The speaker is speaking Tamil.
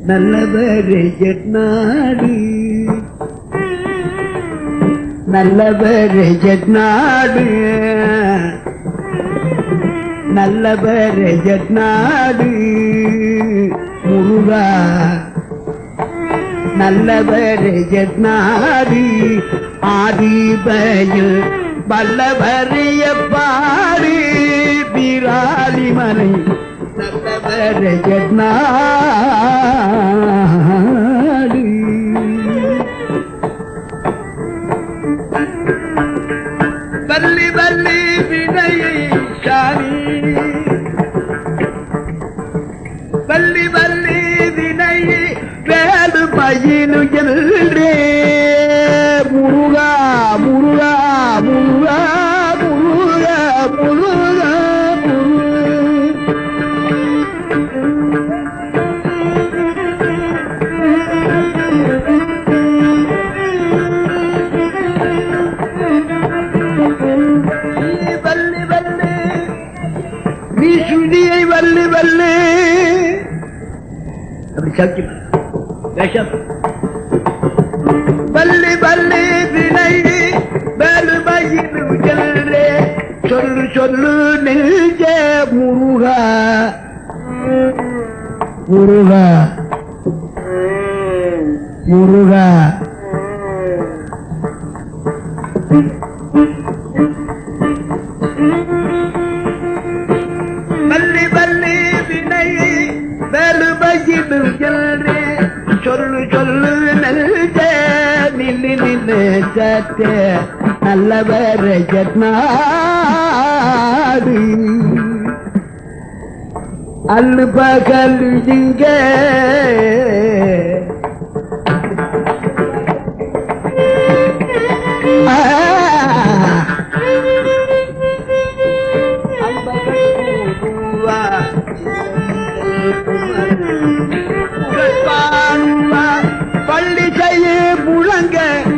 நல்லவரை ஜெட்நாடு நல்லவரை ஜெட்நாடு நல்லவரை ஜெட்நாடு முருகா நல்லவரை ஜெட்நாடு ஆதிபயில் வல்லவரைய பாடு பிராலிமனை நல்லவரை ஜெட்நாடு வள்ளி வள்ளி வினையை சாமி வள்ளி வள்ளி வினையை வேடு பயினு என்றே முருகா முருகா முருகா முருகா முருகா முருகா வள்ளி வள்ளி நீ சுதியை வள்ளி வள்ளி அப்படி சக்தி விஷம் வள்ளி வள்ளி வினை வேலுமையிலே சொல்லு சொல்லு நெஞ்ச முருகா முருகா முருகா வள்ளி வள்ளி வினை வேலுமையிலே சொல்லு சொல்லு நெஞ்ச நில்லு நில்லு சத்தே நல்லவர் ஜட்நாடு அல்லு பகல் இங்க பள்ளி செய்ய முழங்க